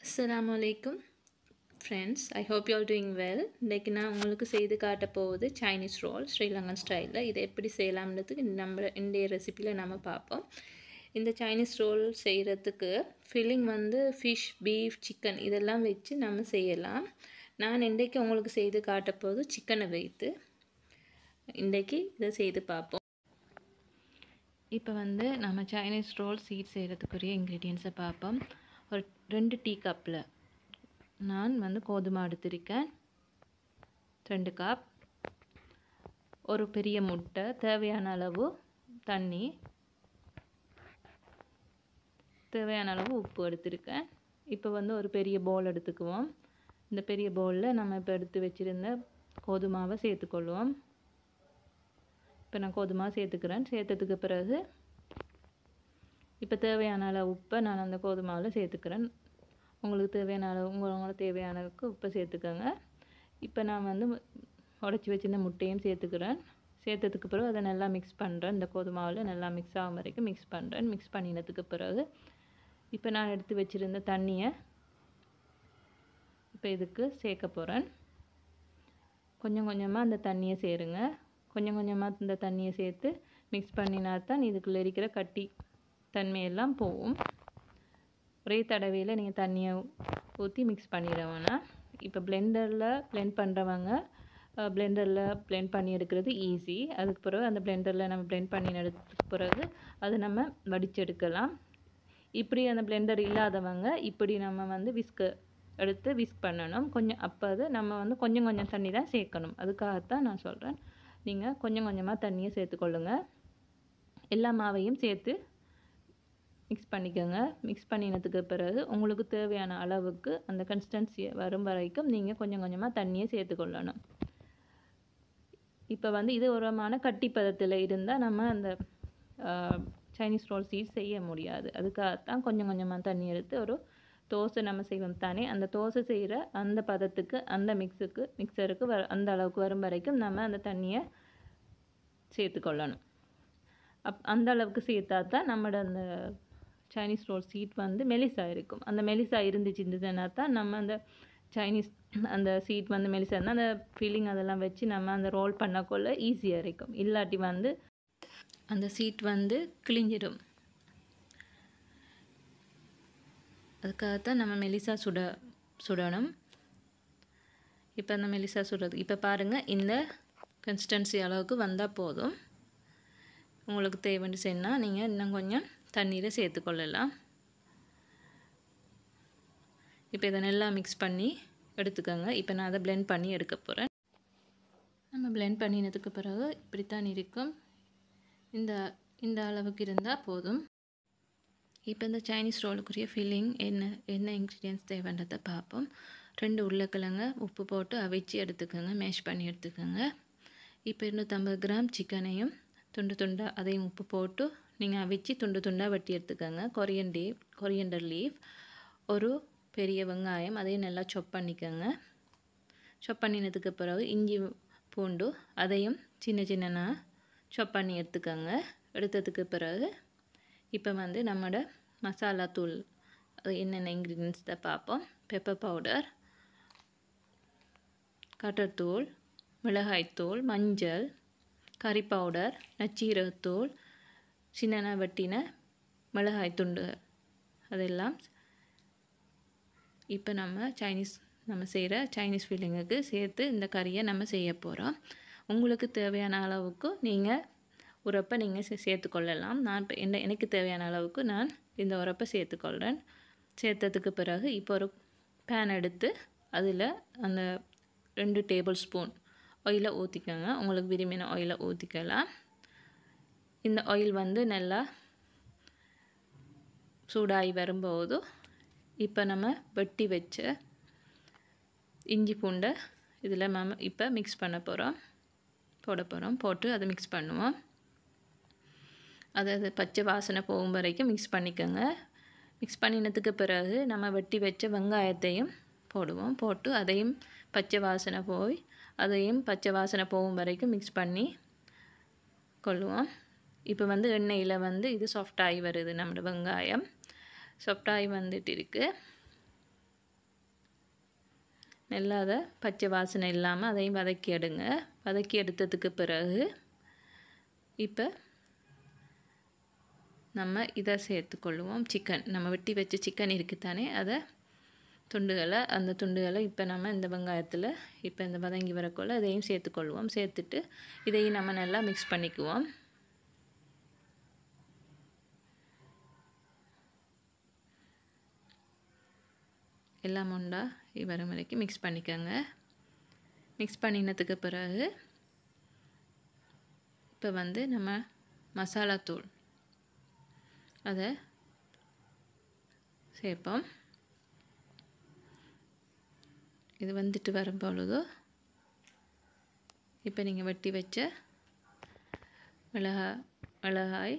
அஸ்ஸலாமு அலைக்கும் friends I hope you all doing well இன்றைக்கி நான் உங்களுக்கு செய்து காட்ட போகுது சைனீஸ் ரோல் ஸ்ரீலங்கன் ஸ்டைலில் இதை எப்படி செய்யலாம்ன்றதுக்கு நம்ம இந்திய ரெசிப்பியில் நம்ம பார்ப்போம் இந்த சைனீஸ் ரோல் செய்கிறதுக்கு ஃபில்லிங் வந்து ஃபிஷ் பீஃப் சிக்கன் இதெல்லாம் வச்சு நம்ம செய்யலாம் நான் இன்றைக்கு உங்களுக்கு செய்து காட்ட போகுது சிக்கனை வைத்து இன்றைக்கி இதை செய்து பார்ப்போம் இப்போ வந்து நம்ம சைனீஸ் ரோல் சீட் செய்கிறதுக்குரிய இன்க்ரீடியன்ஸை பார்ப்போம் ஒரு ரெண்டு டீ கப்பில் நான் வந்து கோதுமை எடுத்திருக்கேன் ரெண்டு கப் ஒரு பெரிய முட்டை தேவையான அளவு தண்ணி தேவையான அளவு உப்பு எடுத்திருக்கேன் இப்போ வந்து ஒரு பெரிய பவுல் எடுத்துக்குவோம் இந்த பெரிய பவுலில் நம்ம இப்போ எடுத்து வச்சுருந்த கோதுமாவை சேர்த்துக்கொள்வோம் இப்போ நான் கோதுமா சேர்த்துக்கிறேன் சேர்த்ததுக்கு பிறகு இப்போ தேவையான அளவு உப்பை நான் அந்த கோதுமாவில் சேர்த்துக்கிறேன் உங்களுக்கு தேவையான அளவு உங்களுக்கு தேவையான அளவுக்கு உப்பை சேர்த்துக்கோங்க இப்போ நான் வந்து உடச்சி வச்சிருந்த முட்டையும் சேர்த்துக்கிறேன் சேர்த்ததுக்கு பிறகு அதை நல்லா மிக்ஸ் பண்ணுறேன் இந்த கோதுமாவில் நல்லா மிக்ஸ் ஆகும் வரைக்கும் மிக்ஸ் பண்ணுறேன் மிக்ஸ் பண்ணினதுக்கு பிறகு இப்போ நான் எடுத்து வச்சுருந்த தண்ணியை இப்போ இதுக்கு சேர்க்க போகிறேன் கொஞ்சம் கொஞ்சமாக அந்த தண்ணியை சேருங்க கொஞ்சம் கொஞ்சமாக இந்த தண்ணியை சேர்த்து மிக்ஸ் பண்ணினா தான் இதுக்குள்ளே இருக்கிற கட்டி தன்மையெல்லாம் போகும் ஒரே தடவையில் நீங்கள் தண்ணியை ஊற்றி மிக்ஸ் பண்ணிட வேணாம் இப்போ பிளெண்டரில் பிளெண்ட் பண்ணுறவங்க பிளெண்டரில் பிளெண்ட் பண்ணி எடுக்கிறது ஈஸி அதுக்கு பிறகு அந்த பிளெண்டரில் நம்ம பிளெண்ட் பண்ணி எடுத்ததுக்கு பிறகு அதை நம்ம வடிச்செடுக்கலாம் இப்படி அந்த பிளெண்டர் இல்லாதவங்க இப்படி நம்ம வந்து விஸ்க்கு எடுத்து விஸ்க் பண்ணணும் கொஞ்சம் அப்போ அது நம்ம வந்து கொஞ்சம் கொஞ்சம் தண்ணி தான் சேர்க்கணும் அதுக்காகத்தான் நான் சொல்கிறேன் நீங்கள் கொஞ்சம் கொஞ்சமாக தண்ணியை சேர்த்துக்கொள்ளுங்க எல்லா மாவையும் சேர்த்து மிக்ஸ் பண்ணிக்கோங்க மிக்ஸ் பண்ணினதுக்கு பிறகு உங்களுக்கு தேவையான அளவுக்கு அந்த கன்சிஸ்டன்சி வரும் வரைக்கும் நீங்கள் கொஞ்சம் கொஞ்சமாக தண்ணியை சேர்த்துக்கொள்ளணும் இப்போ வந்து இது உரமான கட்டி பதத்தில் இருந்தால் நம்ம அந்த சைனீஸ் ரோல் சீட் செய்ய முடியாது அதுக்காகத்தான் கொஞ்சம் கொஞ்சமாக தண்ணி எடுத்து ஒரு தோசை நம்ம செய்வோம் தானே அந்த தோசை செய்கிற அந்த பதத்துக்கு அந்த மிக்ஸுக்கு மிக்சருக்கு வ அந்த அளவுக்கு வரும் வரைக்கும் நம்ம அந்த தண்ணியை சேர்த்துக்கொள்ளணும் அப் அந்த அளவுக்கு சேர்த்தா தான் நம்மளோட அந்த சைனீஸ் ரோல் சீட் வந்து மெலிசா இருக்கும் அந்த மெலிசா இருந்துச்சு இருந்ததுன்னா தான் நம்ம அந்த சைனீஸ் அந்த சீட் வந்து மெலிசா இருந்தால் அந்த ஃபீலிங் அதெல்லாம் வச்சு நம்ம அந்த ரோல் பண்ணக்கொள்ள ஈஸியாக இருக்கும் இல்லாட்டி வந்து அந்த சீட் வந்து கிழிஞ்சிடும் அதுக்காகத்தான் நம்ம மெலிசா சுட சுடணும் இப்போ அந்த மெலிசா சுடுறது இப்போ பாருங்கள் இந்த கன்சிஸ்டன்சி அளவுக்கு வந்தால் போதும் உங்களுக்கு தேவைன்னு சொன்னால் நீங்கள் இன்னும் கொஞ்சம் தண்ணீரை சேர்த்துக்கொள்ளலாம் இப்போ இதை நல்லா மிக்ஸ் பண்ணி எடுத்துக்கோங்க இப்போ நான் அதை பிளெண்ட் பண்ணி எடுக்க போகிறேன் நம்ம பிளெண்ட் பண்ணினதுக்கு பிறகு இப்படித்தான் இருக்கும் இந்த இந்த அளவுக்கு இருந்தால் போதும் இப்போ இந்த சைனீஸ் ரோலுக்குரிய ஃபில்லிங் என்ன என்ன இன்க்ரீடியன்ஸ் தேவைன்றதை பார்ப்போம் ரெண்டு உருளைக்கிழங்க உப்பு போட்டு அவிச்சு எடுத்துக்கோங்க மேஷ் பண்ணி எடுத்துக்கோங்க இப்போ இருநூற்றம்பது கிராம் சிக்கனையும் துண்டு துண்டாக அதையும் உப்பு போட்டு நீங்கள் அவிச்சு துண்டு துண்டாக வெட்டி எடுத்துக்கோங்க கொரியன் லீவ் கொரியண்டர் லீவ் ஒரு பெரிய வெங்காயம் அதையும் நல்லா சொப் பண்ணிக்கோங்க சொப் பண்ணினதுக்கு பிறகு இஞ்சி பூண்டு அதையும் சின்ன சின்னனா சொப் பண்ணி எடுத்துக்கோங்க எடுத்ததுக்கு பிறகு இப்போ வந்து நம்மளோட மசாலா தூள் அது என்னென்ன இன்க்ரீடியன்ஸ் தான் பார்ப்போம் பெப்பர் பவுடர் கட்டத்தூள் மிளகாய்த்தூள் மஞ்சள் கறி பவுடர் நச்சீரகத்தூள் சின்ன வெட்டின மிளகாய் துண்டு அதெல்லாம் இப்போ நம்ம சைனீஸ் நம்ம செய்கிற சைனீஸ் ஃபீலிங்குக்கு சேர்த்து இந்த கறியை நம்ம செய்ய போகிறோம் உங்களுக்கு தேவையான அளவுக்கு நீங்கள் உரப்பை நீங்கள் சே சேர்த்துக்கொள்ளலாம் நான் இப்போ என்ன எனக்கு தேவையான அளவுக்கு நான் இந்த உரப்பை சேர்த்துக்கொள்கிறேன் சேர்த்ததுக்கு பிறகு இப்போ ஒரு பேன் எடுத்து அதில் அந்த ரெண்டு டேபிள் ஸ்பூன் ஆயிலை ஊற்றிக்கோங்க உங்களுக்கு விரும்பின ஆயிலை ஊற்றிக்கலாம் இந்த ஆயில் வந்து நல்லா சூடாகி வரும்போது இப்போ நம்ம வெட்டி வச்ச இஞ்சி பூண்டை இதில் நம்ம இப்போ மிக்ஸ் பண்ண போகிறோம் போட போகிறோம் போட்டு அதை மிக்ஸ் பண்ணுவோம் அதை அது பச்சை வாசனை போகும் வரைக்கும் மிக்ஸ் பண்ணிக்கோங்க மிக்ஸ் பண்ணினதுக்கு பிறகு நம்ம வெட்டி வச்ச வெங்காயத்தையும் போடுவோம் போட்டு அதையும் பச்சை வாசனை போய் அதையும் பச்சை வாசனை போகும் வரைக்கும் மிக்ஸ் பண்ணி கொள்ளுவோம் இப்போ வந்து எண்ணெயில் வந்து இது சாஃப்டாகி வருது நம்மளோட வெங்காயம் சாஃப்டாகி வந்துட்டு இருக்குது நல்லா அதை பச்சை வாசனை இல்லாமல் அதையும் வதக்கி எடுங்க வதக்கி எடுத்ததுக்கு பிறகு இப்போ நம்ம இதை சேர்த்துக்கொள்ளுவோம் சிக்கன் நம்ம வெட்டி வச்ச சிக்கன் இருக்குத்தானே அதை துண்டுகளை அந்த துண்டுகளை இப்போ நம்ம இந்த வெங்காயத்தில் இப்போ இந்த வதங்கி வரக்குள்ள இதையும் சேர்த்துக்கொள்வோம் சேர்த்துட்டு இதையும் நம்ம நல்லா மிக்ஸ் பண்ணிக்குவோம் எல்லாம் உண்டா வரும் வரைக்கும் மிக்ஸ் பண்ணிக்கோங்க மிக்ஸ் பண்ணினதுக்கு பிறகு இப்போ வந்து நம்ம மசாலா தூள் அதை சேர்ப்போம் இது வந்துட்டு வரும் பொழுதோ இப்போ நீங்கள் வெட்டி வச்ச மிளகா மிளகாய்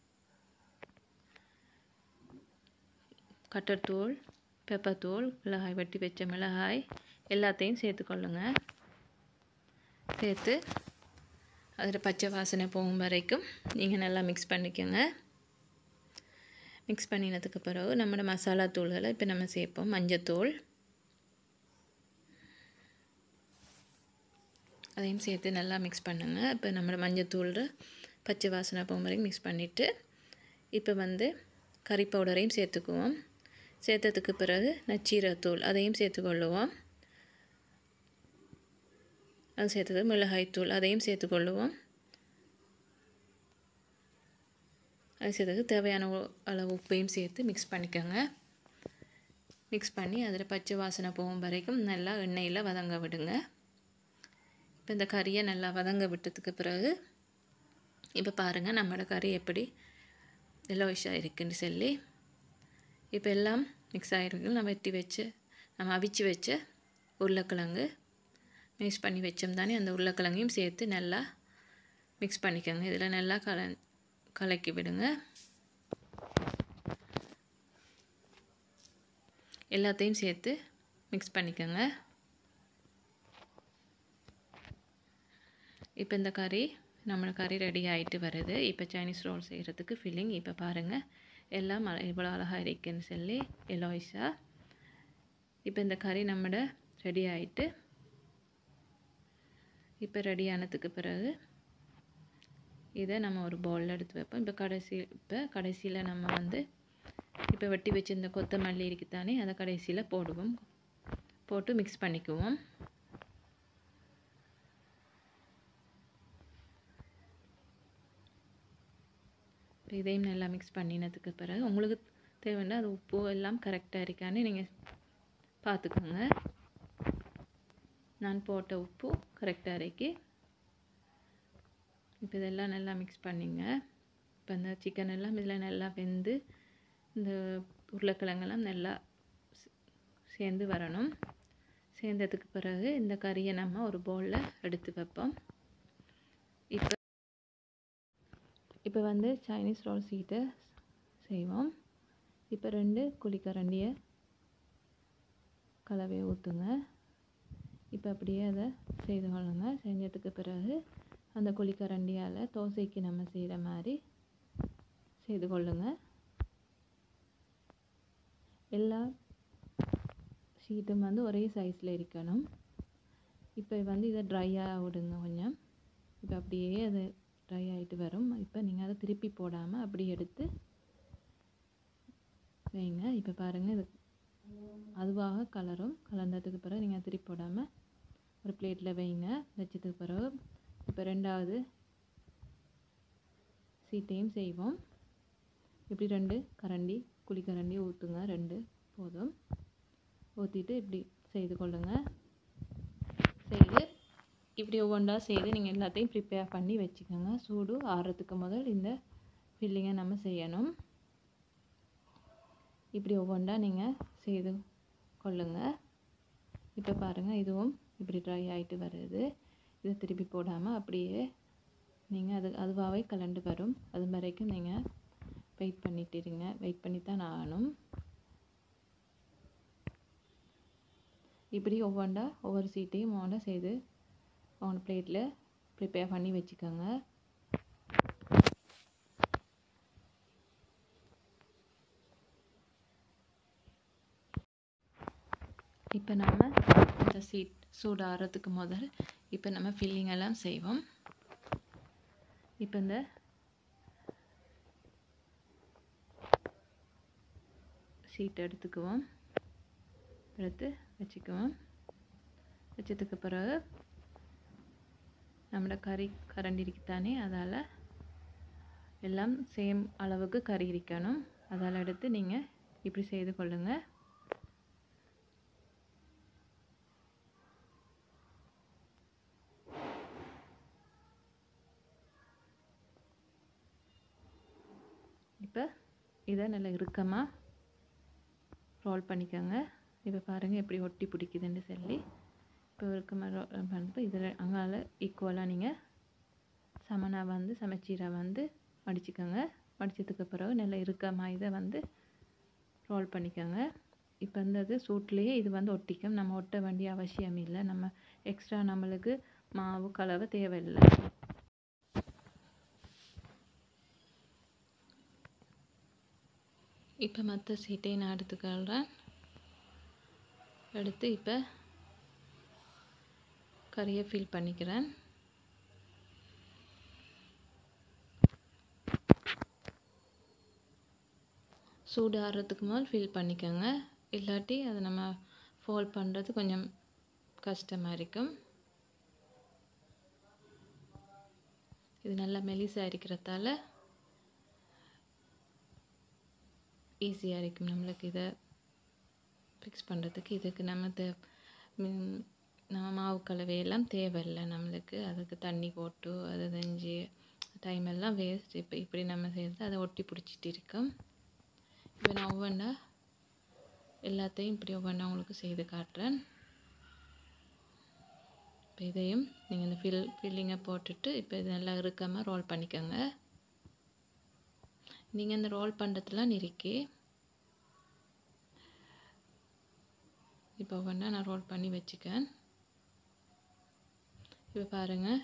கட்டர்தூள் பெப்பர்தூள் மிளகாய் வெட்டி வச்ச மிளகாய் எல்லாத்தையும் சேர்த்துக்கொள்ளுங்க சேர்த்து அதில் பச்சை வாசனை போகும் வரைக்கும் நீங்கள் நல்லா மிக்ஸ் பண்ணிக்கோங்க மிக்ஸ் பண்ணினதுக்கு பிறகு நம்மளோட மசாலா தூள்களை இப்போ நம்ம சேர்ப்போம் மஞ்சத்தூள் அதையும் சேர்த்து நல்லா மிக்ஸ் பண்ணுங்கள் இப்போ நம்மளோட மஞ்சத்தூள் பச்சை வாசனை போகும் வரைக்கும் மிக்ஸ் பண்ணிவிட்டு இப்போ வந்து கறி பவுடரையும் சேர்த்துக்குவோம் சேர்த்ததுக்கு பிறகு நச்சீரத்தூள் அதையும் சேர்த்துக்கொள்ளுவோம் அது சேர்த்தது மிளகாய்த்தூள் அதையும் சேர்த்துக்கொள்ளுவோம் அது சேர்த்தது தேவையான அளவு உப்பையும் சேர்த்து மிக்ஸ் பண்ணிக்கோங்க மிக்ஸ் பண்ணி அதில் பச்சை வாசனை போகும் வரைக்கும் நல்லா எண்ணெயில் வதங்க விடுங்க இப்போ இந்த கறியை நல்லா வதங்க விட்டதுக்கு பிறகு இப்போ பாருங்கள் நம்மளோட கறி எப்படி எல்லோயிஷாக இருக்குன்னு சொல்லி இப்போ எல்லாம் மிக்ஸ் ஆகிருக்கு நம்ம வெட்டி வச்சு நம்ம அவிச்சு வச்ச உருளைக்கிழங்கு மிக்ஸ் பண்ணி வச்சோம் தானே அந்த உருளைக்கிழங்கையும் சேர்த்து நல்லா மிக்ஸ் பண்ணிக்கோங்க இதில் நல்லா கல கலக்கி விடுங்க எல்லாத்தையும் சேர்த்து மிக்ஸ் பண்ணிக்கோங்க இப்போ இந்த கறி நம்மளோட கறி ரெடி ஆகிட்டு வருது இப்போ சைனீஸ் ரோல் செய்கிறதுக்கு ஃபில்லிங் இப்போ பாருங்கள் எல்லாம் இவ்வளோ அழகாக இருக்குன்னு சொல்லி எலோயிஸாக இப்போ இந்த கறி நம்மட ரெடி ஆகிட்டு இப்போ ரெடி ஆனதுக்கு பிறகு இதை நம்ம ஒரு பவுலில் எடுத்து வைப்போம் இப்போ கடைசி இப்போ கடைசியில் நம்ம வந்து இப்போ வெட்டி வச்சிருந்த கொத்தமல்லி இருக்குத்தானே அதை கடைசியில் போடுவோம் போட்டு மிக்ஸ் பண்ணிக்குவோம் இப்போ இதையும் நல்லா மிக்ஸ் பண்ணினதுக்கு பிறகு உங்களுக்கு தேவைன்னா அது உப்பு எல்லாம் கரெக்டாக இருக்கான்னு நீங்கள் பார்த்துக்கோங்க நான் போட்ட உப்பு கரெக்டாக இருக்கு இப்போ இதெல்லாம் நல்லா மிக்ஸ் பண்ணிங்க இப்போ இந்த சிக்கன் எல்லாம் இதில் நல்லா வெந்து இந்த உருளைக்கிழங்கெல்லாம் நல்லா சேர்ந்து வரணும் சேர்ந்ததுக்கு பிறகு இந்த கறியை நம்ம ஒரு பவுலில் எடுத்து வைப்போம் இப்போ இப்போ வந்து சைனீஸ் ரோல் சீட்டை செய்வோம் இப்போ ரெண்டு குழிக்கரண்டியை கலவையை ஊற்றுங்க இப்போ அப்படியே அதை செய்து கொள்ளுங்க செஞ்சதுக்கு பிறகு அந்த குழிக்கரண்டியால் தோசைக்கு நம்ம செய்கிற மாதிரி செய்து கொள்ளுங்க எல்லா ஷீட்டும் வந்து ஒரே சைஸில் இருக்கணும் இப்போ வந்து இதை ட்ரையாக விடுங்க கொஞ்சம் இப்போ அப்படியே அது ட்ரை ஆகிட்டு வரும் இப்போ நீங்கள் அதை திருப்பி போடாமல் அப்படி எடுத்து வைங்க இப்போ பாருங்கள் இது அதுவாக கலரும் கலந்ததுக்கு பிறகு நீங்கள் திருப்பி போடாமல் ஒரு பிளேட்டில் வைங்க வச்சதுக்கு பிறகு இப்போ ரெண்டாவது சீட்டையும் செய்வோம் இப்படி ரெண்டு கரண்டி குழிக்கரண்டி ஊற்றுங்க ரெண்டு போதும் ஊற்றிட்டு இப்படி செய்து கொள்ளுங்க செய்து இப்படி ஒவ்வொன்றா செய்து நீங்கள் எல்லாத்தையும் ப்ரிப்பேர் பண்ணி வச்சுக்கோங்க சூடு ஆறுறதுக்கு முதல் இந்த ஃபில்லிங்கை நம்ம செய்யணும் இப்படி ஒவ்வொன்றா நீங்கள் செய்து கொள்ளுங்க இப்போ பாருங்கள் இதுவும் இப்படி ட்ரை ஆகிட்டு வருது இதை திருப்பி போடாமல் அப்படியே நீங்கள் அது அதுவாகவே கலண்டு வரும் அது வரைக்கும் நீங்கள் வெயிட் பண்ணிட்டு இருங்க வெயிட் பண்ணி தான் ஆகணும் இப்படி ஒவ்வொன்றா ஒவ்வொரு சீட்டையும் ஒவ்வொன்றா செய்து ஒவ்வொரு பிளேட்டில் ப்ரிப்பேர் பண்ணி வச்சுக்கோங்க இப்போ நம்ம இந்த சீட் சூடாகிறதுக்கு முதல் இப்போ நம்ம ஃபில்லிங் எல்லாம் செய்வோம் இப்போ இந்த சீட் எடுத்துக்குவோம் எடுத்து வச்சுக்குவோம் வச்சதுக்கு பிறகு நம்மளோட கறி கரண்டி இருக்குத்தானே அதால் எல்லாம் சேம் அளவுக்கு கறி இருக்கணும் அதால் எடுத்து நீங்கள் இப்படி செய்து கொள்ளுங்கள் இப்போ இதை நல்லா இறுக்கமாக ரோல் பண்ணிக்கோங்க இப்போ பாருங்கள் எப்படி ஒட்டி பிடிக்குதுன்னு சொல்லி இப்போ இறுக்கமாக ரோல் பண்ணிட்டு இதில் அங்கால ஈக்குவலாக நீங்கள் சமனாக வந்து சமைச்சீரை வந்து மடிச்சுக்கோங்க மடித்ததுக்கு பிறகு நல்லா இறுக்கமாக இதை வந்து ரோல் பண்ணிக்கோங்க இப்போ இந்த இது சூட்லேயே இது வந்து ஒட்டிக்கும் நம்ம ஒட்ட வேண்டிய அவசியம் இல்லை நம்ம எக்ஸ்ட்ரா நம்மளுக்கு மாவு கலவை தேவையில்லை இப்போ மற்ற சீட்டையும் நான் எடுத்துக்கொள்கிறேன் எடுத்து இப்போ கறியை ஃபில் பண்ணிக்கிறேன் சூடு ஆறுறதுக்கு முதல் ஃபில் பண்ணிக்கோங்க இல்லாட்டி அதை நம்ம ஃபோல்ட் பண்ணுறது கொஞ்சம் கஷ்டமாக இருக்கும் இது நல்லா மெலிசாக இருக்கிறதால ஈஸியாக இருக்கும் நம்மளுக்கு இதை ஃபிக்ஸ் பண்ணுறதுக்கு இதுக்கு நம்ம தே ம், நம்ம மாவு கலவையெல்லாம் தேவையில்லை நம்மளுக்கு அதுக்கு தண்ணி போட்டு அதை செஞ்சு டைம் எல்லாம் வேஸ்ட் இப்போ இப்படி நம்ம செய்கிறது அதை ஒட்டி பிடிச்சிட்டு இருக்கும் இப்போ நான் ஒவ்வொன்றா எல்லாத்தையும் இப்படி ஒவ்வொன்றா உங்களுக்கு செய்து காட்டுறேன் இப்போ இதையும் நீங்கள் இந்த ஃபில் ஃபில்லிங்கை போட்டுட்டு இப்போ இது நல்லா இறுக்கமாக ரோல் பண்ணிக்கோங்க நீங்கள் இந்த ரோல் பண்ணுறதுலாம் நிறுக்கி இப்போ ஒவ்வொன்றா நான் ரோல் பண்ணி வச்சுக்கேன் இப்போ பாருங்கள்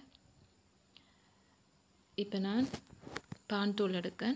இப்போ நான் பான் தூள் எடுக்கேன்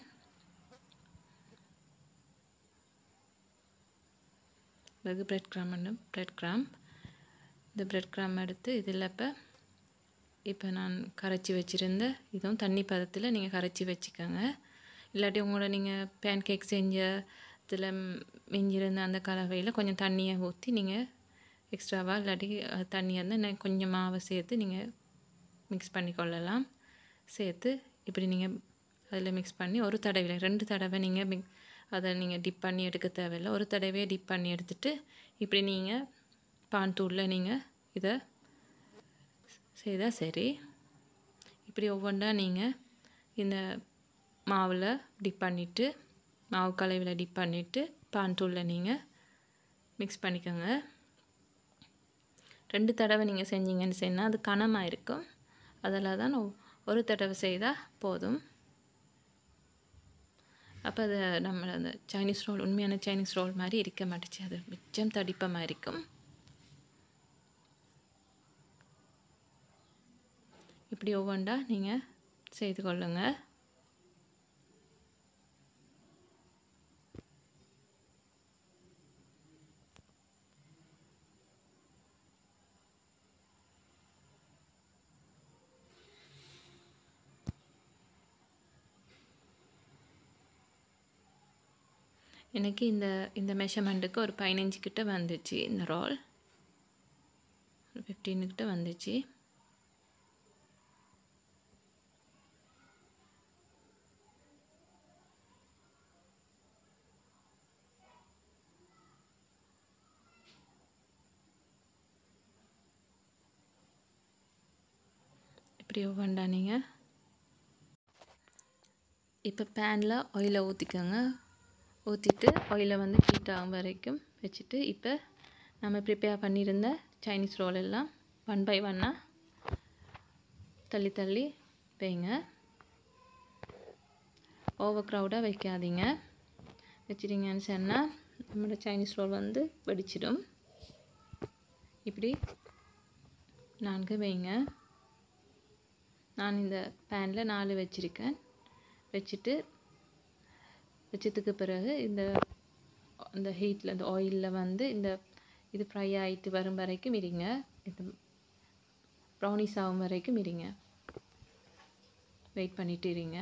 வெகு பிரெட் கிராம் பிரெட் கிராம் இந்த பிரெட் கிராம் எடுத்து இதில் இப்போ இப்போ நான் கரைச்சி வச்சுருந்த இதுவும் தண்ணி பதத்தில் நீங்கள் கரைச்சி வச்சுக்கோங்க இல்லாட்டி உங்களோட நீங்கள் பேன் கேக் செஞ்ச இதில் மிஞ்சிருந்த அந்த கலவையில் கொஞ்சம் தண்ணியை ஊற்றி நீங்கள் எக்ஸ்ட்ராவாக இல்லாட்டி அது தண்ணியாக இருந்தால் இன்னும் கொஞ்சம் மாவை சேர்த்து நீங்கள் மிக்ஸ் பண்ணி கொள்ளலாம் சேர்த்து இப்படி நீங்கள் அதில் மிக்ஸ் பண்ணி ஒரு தடவையில் ரெண்டு தடவை நீங்கள் மிக் அதை நீங்கள் டிப் பண்ணி எடுக்க தேவையில்லை ஒரு தடவையே டிப் பண்ணி எடுத்துட்டு இப்படி நீங்கள் பான் தூளில் நீங்கள் இதை செய்தால் சரி இப்படி ஒவ்வொன்றா நீங்கள் இந்த மாவில் டிப் பண்ணிவிட்டு மாவு கலவையில் டிப் பண்ணிவிட்டு பான் தூளில் நீங்கள் மிக்ஸ் பண்ணிக்கோங்க ரெண்டு தடவை நீங்கள் செஞ்சீங்கன்னு சொன்னால் அது கனமாக இருக்கும் அதில் தான் ஒ- ஒரு தடவை செய்தால் போதும் அப்போ அது நம்ம அந்த சைனீஸ் ரோல் உண்மையான சைனீஸ் ரோல் மாதிரி இருக்க மாட்டுச்சு அது மிச்சம் தடிப்பமாக இருக்கும் இப்படி ஒவ்வொன்றா நீங்கள் செய்து கொள்ளுங்கள் எனக்கு இந்த இந்த மெஷர்மெண்ட்டுக்கு ஒரு பதினஞ்சு கிட்ட வந்துச்சு இந்த ரோல் ஒரு ஃபிஃப்டீனு கிட்ட வந்துச்சு இப்படி ஒவ்வொன்றா நீங்கள் இப்போ பேனில் ஆயிலை ஊற்றிக்கோங்க ஊற்றிட்டு ஆயிலை வந்து ஹீட் ஆகும் வரைக்கும் வச்சுட்டு இப்போ நம்ம ப்ரிப்பேர் பண்ணியிருந்த சைனீஸ் ரோல் எல்லாம் ஒன் பை ஒன்னாக தள்ளி தள்ளி வைங்க ஓவர் க்ரௌடாக வைக்காதீங்க வச்சிட்டிங்கன்னு சொன்னால் நம்மளோட சைனீஸ் ரோல் வந்து வெடிச்சிடும் இப்படி நான்கு வைங்க நான் இந்த பேனில் நாலு வச்சுருக்கேன் வச்சுட்டு வச்சதுக்கு பிறகு இந்த இந்த ஹீட்டில் இந்த ஆயிலில் வந்து இந்த இது ஃப்ரை ஆகிட்டு வரும் வரைக்கும் இருங்க இது ப்ரௌனிஸ் ஆகும் வரைக்கும் இருங்க வெயிட் பண்ணிட்டு இருங்க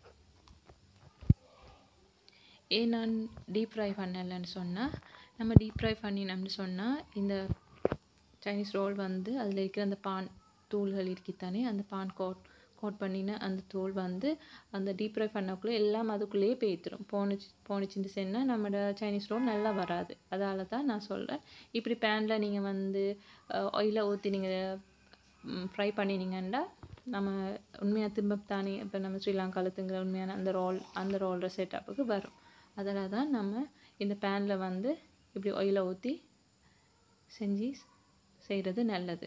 ஏன் நான் டீப் ஃப்ரை பண்ணலைன்னு சொன்னால் நம்ம டீப் ஃப்ரை பண்ணினோம்னு சொன்னால் இந்த சைனீஸ் ரோல் வந்து அதில் இருக்கிற அந்த பான் தூள்கள் இருக்கித்தானே அந்த பான் கோட் கோட் பண்ணின அந்த தூள் வந்து அந்த டீப் ஃப்ரை பண்ணக்குள்ளே எல்லாம் அதுக்குள்ளேயே பேத்துரும் போணுச்சு போணுச்சுன்னு சொன்னால் நம்மளோட சைனீஸ் ரோல் நல்லா வராது அதால தான் நான் சொல்கிறேன் இப்படி பேனில் நீங்கள் வந்து ஆயிலை ஊற்றி நீங்கள் ஃப்ரை பண்ணினீங்கன்னா நம்ம உண்மையாக திரும்ப தானே இப்போ நம்ம ஸ்ரீலங்காவில் திங்கிற உண்மையான அந்த ரோல் அந்த ரோல்ற செட்டப்புக்கு வரும் அதில் தான் நம்ம இந்த பேனில் வந்து இப்படி ஆயிலை ஊற்றி செஞ்சு செய்கிறது நல்லது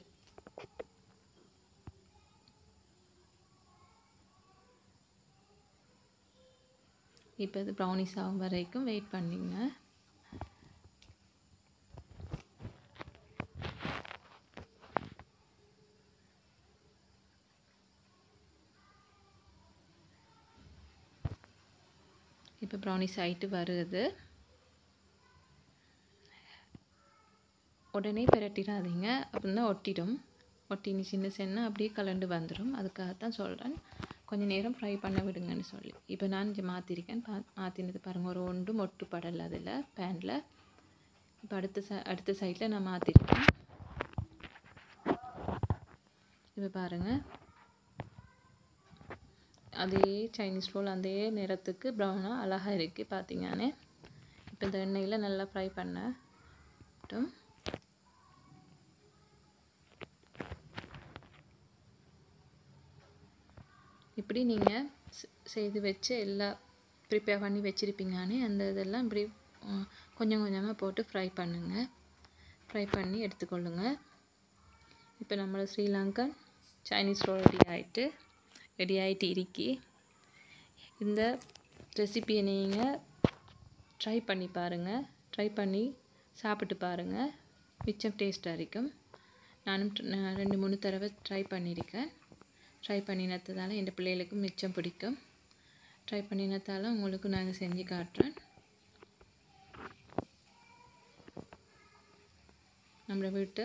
இப்போ இது ப்ரௌனிஸ் ஆகும் வரைக்கும் வெயிட் பண்ணிங்க இப்போ ப்ரௌனிஸ் ஆகிட்டு வருது உடனே பிரட்டிடாதீங்க அப்படின்னா ஒட்டிடும் ஒட்டினு சின்ன சின்ன அப்படியே கலண்டு வந்துடும் அதுக்காகத்தான் சொல்கிறேன் கொஞ்சம் நேரம் ஃப்ரை பண்ண விடுங்கன்னு சொல்லி இப்போ நான் இங்கே மாற்றிருக்கேன் பா மாற்றினது பாருங்கள் ஒரு ஒன்றும் ஒட்டு படலை அதில் பேனில் இப்போ அடுத்த ச அடுத்த சைடில் நான் மாற்றிருக்கேன் இப்போ பாருங்கள் அதே சைனீஸ் ரோல் அதே நிறத்துக்கு ப்ரௌனாக அழகாக இருக்குது பார்த்தீங்கன்னே இப்போ இந்த எண்ணெயில் நல்லா ஃப்ரை பண்ணட்டும் இப்படி நீங்கள் செய்து வச்சு எல்லா ப்ரிப்பேர் பண்ணி வச்சுருப்பீங்கன்னு அந்த இதெல்லாம் இப்படி கொஞ்சம் கொஞ்சமாக போட்டு ஃப்ரை பண்ணுங்கள் ஃப்ரை பண்ணி எடுத்துக்கொள்ளுங்க இப்போ நம்மளோட ஸ்ரீலங்கன் சைனீஸ் ரோல் ரெடி ஆகிட்டு ரெடி ஆகிட்டு இருக்கி இந்த ரெசிபியை நீங்கள் ட்ரை பண்ணி பாருங்கள் ட்ரை பண்ணி சாப்பிட்டு பாருங்கள் மிச்சம் டேஸ்ட்டாக இருக்கும் நானும் நான் ரெண்டு மூணு தடவை ட்ரை பண்ணியிருக்கேன் ட்ரை பண்ணினதால் என் பிள்ளைகளுக்கும் மிச்சம் பிடிக்கும் ட்ரை பண்ணினதால் உங்களுக்கு நாங்கள் செஞ்சு காட்டுறேன் நம்மளை வீட்டு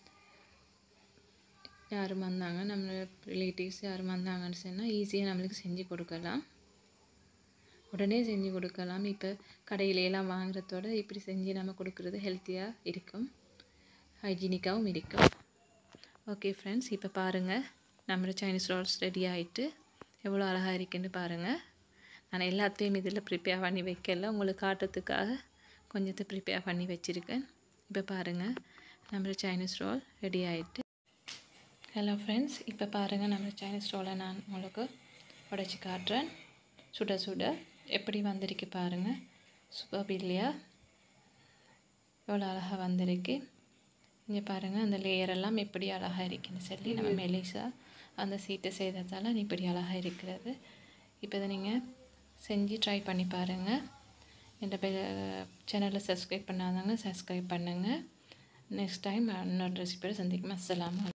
யாரும் வந்தாங்க நம்மளோட ரிலேட்டிவ்ஸ் யாரும் வந்தாங்கன்னு சொன்னால் ஈஸியாக நம்மளுக்கு செஞ்சு கொடுக்கலாம் உடனே செஞ்சு கொடுக்கலாம் இப்போ கடையிலலாம் வாங்குறதோட இப்படி செஞ்சு நம்ம கொடுக்குறது ஹெல்த்தியாக இருக்கும் ஹைஜீனிக்காகவும் இருக்கும் ஓகே ஃப்ரெண்ட்ஸ் இப்போ பாருங்கள் நம்மளோட சைனீஸ் ரோல்ஸ் ரெடி ஆகிட்டு எவ்வளோ அழகாக இருக்குன்னு பாருங்கள் நான் எல்லாத்தையும் இதில் ப்ரிப்பேர் பண்ணி வைக்கல உங்களுக்கு காட்டுறதுக்காக கொஞ்சத்தை ப்ரிப்பேர் பண்ணி வச்சுருக்கேன் இப்போ பாருங்கள் நம்மளோட சைனீஸ் ரோல் ரெடி ஆகிட்டு ஹலோ ஃப்ரெண்ட்ஸ் இப்போ பாருங்கள் நம்ம சைனீஸ் ரோலை நான் உங்களுக்கு உடைச்சி காட்டுறேன் சுட சுட எப்படி வந்திருக்கு பாருங்கள் சூப்பர் இல்லையா எவ்வளோ அழகாக வந்திருக்கு இங்கே பாருங்கள் அந்த லேயரெல்லாம் எப்படி அழகாக இருக்குன்னு சொல்லி நம்ம மெலிசா அந்த சீட்டை செய்ததால் இப்படி அழகாக இருக்கிறது இப்போ இதை நீங்கள் செஞ்சு ட்ரை பண்ணி பாருங்கள் என் சேனலை சப்ஸ்கிரைப் பண்ணாதவங்க சப்ஸ்கிரைப் பண்ணுங்கள் நெக்ஸ்ட் டைம் இன்னொரு ரெசிபியோட சந்திக்கும் அஸ்ஸலாமு